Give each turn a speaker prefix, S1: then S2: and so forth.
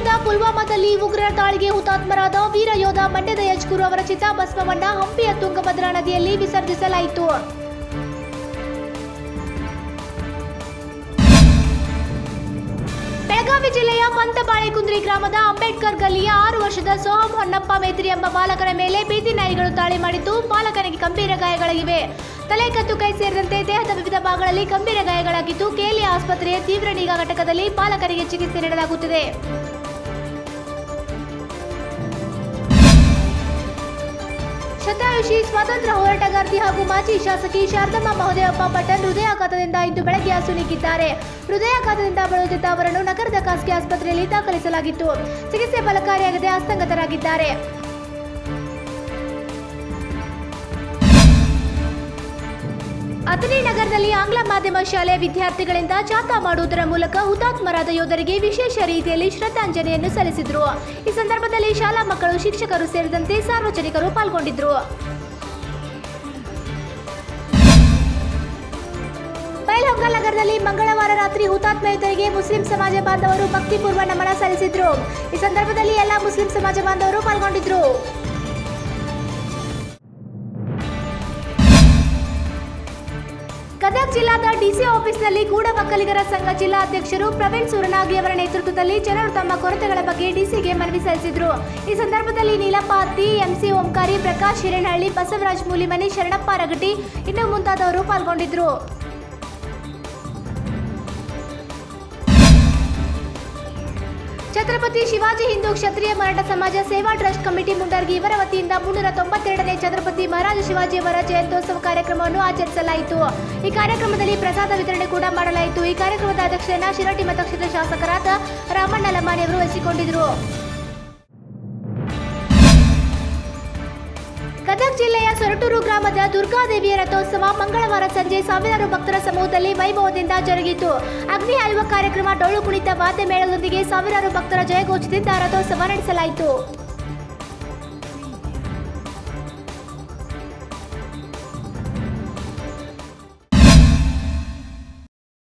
S1: ರಾಜ್ಯದ ಪುಲ್ವಾಮಾದಲ್ಲಿ ಉಗ್ರರ ದಾಳಿಗೆ ಹುತಾತ್ಮರಾದ ವೀರ ಯೋಧ ಮಂಡ್ಯದ ಯಜ್ಗುರು ಅವರ ಚಿತಾಭಸ್ಮವನ್ನ ಹಂಪಿಯ ತುಂಗಭದ್ರಾ ನದಿಯಲ್ಲಿ ವಿಸರ್ಜಿಸಲಾಯಿತು ಬೆಳಗಾವಿ ಜಿಲ್ಲೆಯ ಪಂತಬಾಳೆಕುಂದ್ರಿ ಗ್ರಾಮದ ಅಂಬೇಡ್ಕರ್ ಗಲ್ಲಿಯ ಆರು ವರ್ಷದ ಸೋಹಂ ಹೊನ್ನಪ್ಪ ಮೇತ್ರಿ ಎಂಬ ಬಾಲಕನ ಮೇಲೆ ಬೀದಿ ನಾಯಿಗಳು ದಾಳಿ ಮಾಡಿದ್ದು ಬಾಲಕನಿಗೆ ಗಂಭೀರ ಗಾಯಗಳಾಗಿವೆ ತಲೆ ಕತ್ತು ಕೈ ಸೇರಿದಂತೆ ದೇಹದ ವಿವಿಧ ಭಾಗಗಳಲ್ಲಿ ಗಂಭೀರ ಗಾಯಗಳಾಗಿದ್ದು ಕೇಲಿ ಆಸ್ಪತ್ರೆಯ ತೀವ್ರ ನಿಗಾ ಘಟಕದಲ್ಲಿ ಬಾಲಕನಿಗೆ ಚಿಕಿತ್ಸೆ ನೀಡಲಾಗುತ್ತಿದೆ ಶತಾಯುಷಿ ಸ್ವಾತಂತ್ರ್ಯ ಹೋರಾಟಗಾರ್ತಿ ಹಾಗೂ ಮಾಜಿ ಶಾಸಕಿ ಶಾರದಮ್ಮ ಮಹೋದಯಪ್ಪ ಪಟೇಲ್ ಹೃದಯಾಘಾತದಿಂದ ಇಂದು ಬೆಳಗ್ಗೆ ಅಸುನೀಗಿದ್ದಾರೆ ಹೃದಯಾಘಾತದಿಂದ ಬಳಲುತ್ತಿದ್ದ ಅವರನ್ನು ನಗರದ ಖಾಸಗಿ ಆಸ್ಪತ್ರೆಯಲ್ಲಿ ದಾಖಲಿಸಲಾಗಿತ್ತು ಚಿಕಿತ್ಸೆ ಫಲಕಾರಿಯಾಗದೆ ಹಸ್ತಂಗತರಾಗಿದ್ದಾರೆ ಅಥಣಿ ನಗರದಲ್ಲಿ ಆಂಗ್ಲ ಮಾಧ್ಯಮ ಶಾಲೆಯ ವಿದ್ಯಾರ್ಥಿಗಳಿಂದ ಜಾಥಾ ಮಾಡುವುದರ ಮೂಲಕ ಹುತಾತ್ಮರಾದ ಯೋಧರಿಗೆ ವಿಶೇಷ ರೀತಿಯಲ್ಲಿ ಶ್ರದ್ಧಾಂಜಲಿಯನ್ನು ಸಲ್ಲಿಸಿದರು ಈ ಸಂದರ್ಭದಲ್ಲಿ ಶಾಲಾ ಮಕ್ಕಳು ಶಿಕ್ಷಕರು ಸೇರಿದಂತೆ ಸಾರ್ವಜನಿಕರು ಪಾಲ್ಗೊಂಡಿದ್ದರು ಬೈಲಹೊಂಗಲ್ ನಗರದಲ್ಲಿ ಮಂಗಳವಾರ ರಾತ್ರಿ ಹುತಾತ್ಮ ಯೋಧರಿಗೆ ಮುಸ್ಲಿಂ ಸಮಾಜ ಬಾಂಧವರು ಭಕ್ತಿಪೂರ್ವ ನಮನ ಸಲ್ಲಿಸಿದ್ರು ಈ ಸಂದರ್ಭದಲ್ಲಿ ಎಲ್ಲ ಮುಸ್ಲಿಂ ಸಮಾಜ ಬಾಂಧವರು ಪಾಲ್ಗೊಂಡಿದ್ರು ಗದಗ ಜಿಲ್ಲಾದ ಡಿಸಿ ಆಫೀಸ್ನಲ್ಲಿ ಗೂಢ ಒಕ್ಕಲಿಗರ ಸಂಘ ಜಿಲ್ಲಾ ಅಧ್ಯಕ್ಷರು ಪ್ರವೀಣ್ ಸುರನಾಗಿ ಅವರ ನೇತೃತ್ವದಲ್ಲಿ ಜನರು ತಮ್ಮ ಕೊರತೆಗಳ ಬಗ್ಗೆ ಡಿಸಿಗೆ ಮನವಿ ಸಲ್ಲಿಸಿದರು ಈ ಸಂದರ್ಭದಲ್ಲಿ ನೀಲಪ್ಪ ಹತ್ತಿ ಎಂಸಿ ಓಂಕಾರಿ ಪ್ರಕಾಶ್ ಹಿರೇನಹಳ್ಳಿ ಬಸವರಾಜ್ ಮೂಲಿಮನಿ ಶರಣಪ್ಪ ರಗಟಿ ಇನ್ನು ಮುಂತಾದವರು ಪಾಲ್ಗೊಂಡಿದ್ದರು ಛತ್ರಪತಿ ಶಿವಾಜಿ ಹಿಂದೂ ಕ್ಷತ್ರಿಯ ಮರಾಠ ಸಮಾಜ ಸೇವಾ ಟ್ರಸ್ಟ್ ಕಮಿಟಿ ಮುಂಡರ್ಗಿ ಇವರ ವತಿಯಿಂದ ಮುನ್ನೂರ ತೊಂಬತ್ತೆರಡನೇ ಛತ್ರಪತಿ ಮಹಾರಾಜ ಶಿವಾಜಿ ಅವರ ಜಯಂತ್ಯೋತ್ಸವ ಕಾರ್ಯಕ್ರಮವನ್ನು ಆಚರಿಸಲಾಯಿತು ಈ ಕಾರ್ಯಕ್ರಮದಲ್ಲಿ ಪ್ರಸಾದ ವಿತರಣೆ ಕೂಡ ಮಾಡಲಾಯಿತು ಈ ಕಾರ್ಯಕ್ರಮದ ಅಧ್ಯಕ್ಷತೆಯನ್ನು ಶಿರಟಿ ಮತಕ್ಷೇತ್ರ ಶಾಸಕರಾದ ರಾಮಣ್ಣ ಲಮಾನಿ ಅವರು ವಹಿಸಿಕೊಂಡಿದ್ದರು ಗದಗ ಜಿಲ್ಲೆಯ ಸೊರಟೂರು ಗ್ರಾಮದ ದುರ್ಗಾದೇವಿಯ ರಥೋತ್ಸವ ಮಂಗಳವಾರ ಸಂಜೆ ಸಾವಿರಾರು ಭಕ್ತರ ಸಮೂಹದಲ್ಲಿ ವೈಭವದಿಂದ ಜರುಗಿತು ಅಗ್ನಿ ಆಯುವ ಕಾರ್ಯಕ್ರಮ ಡೊಳ್ಳು ಕುಣಿತ ವಾದ್ಯ ಮೇಳದೊಂದಿಗೆ ಸಾವಿರಾರು ಭಕ್ತರ ಜಯಘೋಷದಿಂದ ರಥೋತ್ಸವ ನಡೆಸಲಾಯಿತು